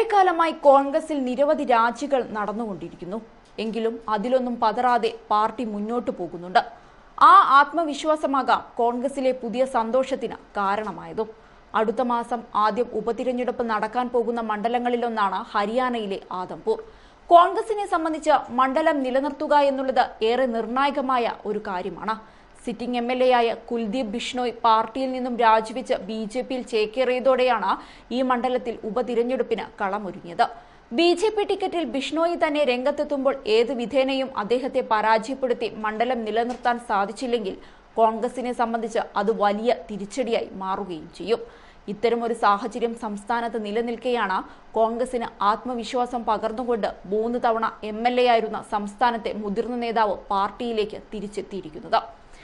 ഏറെക്കാലമായി കോൺഗ്രസിൽ നിരവധി രാജികൾ നടന്നുകൊണ്ടിരിക്കുന്നു എങ്കിലും അതിലൊന്നും പതറാതെ പാർട്ടി മുന്നോട്ടു പോകുന്നുണ്ട് ആ ആത്മവിശ്വാസമാകാം കോൺഗ്രസിലെ പുതിയ സന്തോഷത്തിന് കാരണമായതും അടുത്ത മാസം ആദ്യം ഉപതിരഞ്ഞെടുപ്പ് നടക്കാൻ പോകുന്ന മണ്ഡലങ്ങളിലൊന്നാണ് ഹരിയാനയിലെ ആദംപൂർ കോൺഗ്രസിനെ സംബന്ധിച്ച് മണ്ഡലം നിലനിർത്തുക എന്നുള്ളത് ഏറെ നിർണായകമായ ഒരു കാര്യമാണ് സിറ്റിംഗ് എം എൽ എ ആയ കുൽദീപ് ബിഷ്ണോയ് പാർട്ടിയിൽ നിന്നും രാജിവെച്ച് ബി ജെ പിയിൽ ചേക്കേറിയതോടെയാണ് ഈ മണ്ഡലത്തിൽ ഉപതിരഞ്ഞെടുപ്പിന് കളമൊരുങ്ങിയത് ബി ജെ പി ടിക്കറ്റിൽ ബിഷ്ണോയി തന്നെ രംഗത്തെത്തുമ്പോൾ ഏത് വിധേനയും അദ്ദേഹത്തെ പരാജയപ്പെടുത്തി മണ്ഡലം നിലനിർത്താൻ സാധിച്ചില്ലെങ്കിൽ കോൺഗ്രസിനെ സംബന്ധിച്ച് അത് വലിയ തിരിച്ചടിയായി മാറുകയും ചെയ്യും ഇത്തരമൊരു സാഹചര്യം സംസ്ഥാനത്ത് നിലനിൽക്കെയാണ് കോൺഗ്രസിന് ആത്മവിശ്വാസം പകർന്നുകൊണ്ട് മൂന്ന് തവണ എം എൽ എ ആയിരുന്ന സംസ്ഥാനത്തെ മുതിർന്ന നേതാവ് പാർട്ടിയിലേക്ക് തിരിച്ചെത്തിയിരിക്കുന്നത്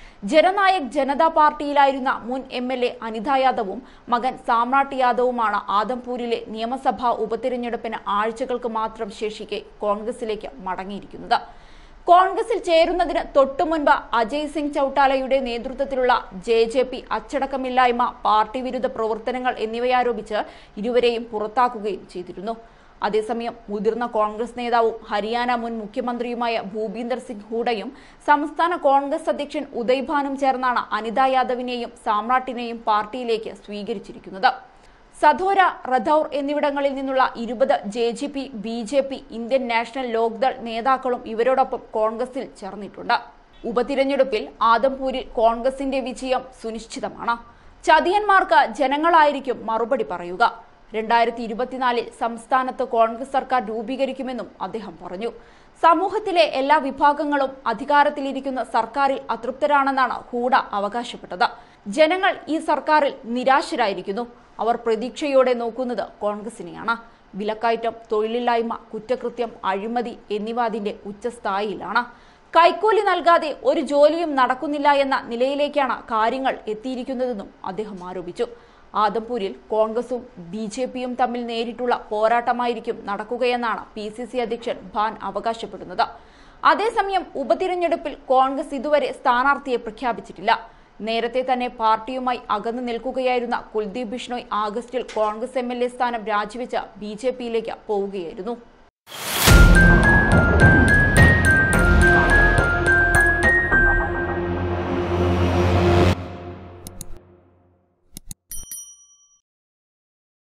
ജനനായക് ജനതാ പാർട്ടിയിലായിരുന്ന മുൻ എം എൽ എ അനിത യാദവും മകൻ സാമ്രാട്ട് യാദവുമാണ് ആദംപൂരിലെ നിയമസഭാ ഉപതിരഞ്ഞെടുപ്പിന് ആഴ്ചകൾക്ക് മാത്രം ശേഷിക്കെ കോൺഗ്രസിലേക്ക് മടങ്ങിയിരിക്കുന്നത് കോൺഗ്രസിൽ ചേരുന്നതിന് തൊട്ടു മുൻപ് അജയ് സിംഗ് ചൌട്ടാലയുടെ നേതൃത്വത്തിലുള്ള ജെ ജെ പി അച്ചടക്കമില്ലായ്മ പാർട്ടി വിരുദ്ധ പ്രവർത്തനങ്ങൾ എന്നിവയാരോപിച്ച് ഇരുവരെയും പുറത്താക്കുകയും ചെയ്തിരുന്നു അതേസമയം മുതിർന്ന കോൺഗ്രസ് നേതാവും ഹരിയാന മുൻ മുഖ്യമന്ത്രിയുമായ ഭൂപീന്ദർ സിംഗ് ഹൂഡയും സംസ്ഥാന കോൺഗ്രസ് അധ്യക്ഷൻ ഉദയ് ഭാനും ചേർന്നാണ് അനിത യാദവിനെയും സാമ്രാട്ടിനെയും പാർട്ടിയിലേക്ക് സ്വീകരിച്ചിരിക്കുന്നത് സധോര റധൌർ എന്നിവിടങ്ങളിൽ നിന്നുള്ള ഇരുപത് J J P B J P Indian National Lokdal നേതാക്കളും ഇവരോടൊപ്പം കോൺഗ്രസിൽ ചേർന്നിട്ടുണ്ട് ഉപതിരഞ്ഞെടുപ്പിൽ ആദംപൂരിൽ കോൺഗ്രസിന്റെ വിജയം സുനിശ്ചിതമാണ് ചതിയന്മാർക്ക് ജനങ്ങളായിരിക്കും മറുപടി പറയുക രണ്ടായിരത്തി ഇരുപത്തിനാലിൽ സംസ്ഥാനത്ത് കോൺഗ്രസ് സർക്കാർ രൂപീകരിക്കുമെന്നും അദ്ദേഹം പറഞ്ഞു സമൂഹത്തിലെ എല്ലാ വിഭാഗങ്ങളും അധികാരത്തിലിരിക്കുന്ന സർക്കാരിൽ അതൃപ്തരാണെന്നാണ് ഹൂഡ അവകാശപ്പെട്ടത് ജനങ്ങൾ ഈ സർക്കാരിൽ നിരാശരായിരിക്കുന്നു അവർ പ്രതീക്ഷയോടെ നോക്കുന്നത് കോൺഗ്രസിനെയാണ് വിലക്കയറ്റം തൊഴിലില്ലായ്മ കുറ്റകൃത്യം അഴിമതി എന്നിവ അതിന്റെ ഉച്ചസ്ഥായിയിലാണ് കൈക്കൂലി നൽകാതെ ഒരു ജോലിയും നടക്കുന്നില്ല എന്ന നിലയിലേക്കാണ് കാര്യങ്ങൾ എത്തിയിരിക്കുന്നതെന്നും അദ്ദേഹം ആരോപിച്ചു ആദംപൂരിൽ കോൺഗ്രസും ബി ജെ പിയും തമ്മിൽ നേരിട്ടുള്ള പോരാട്ടമായിരിക്കും നടക്കുകയെന്നാണ് പി സി സി അധ്യക്ഷൻ ഭാൻ അവകാശപ്പെടുന്നത് അതേസമയം ഉപതിരഞ്ഞെടുപ്പിൽ കോൺഗ്രസ് ഇതുവരെ സ്ഥാനാർത്ഥിയെ പ്രഖ്യാപിച്ചിട്ടില്ല നേരത്തെ തന്നെ പാർട്ടിയുമായി അകന്നു നിൽക്കുകയായിരുന്ന കുൽദീപ് ബിഷ്ണോയ് ആഗസ്റ്റിൽ കോൺഗ്രസ് എം എൽ എ സ്ഥാനം രാജിവെച്ച് ബി ജെ പിയിലേക്ക് പോവുകയായിരുന്നു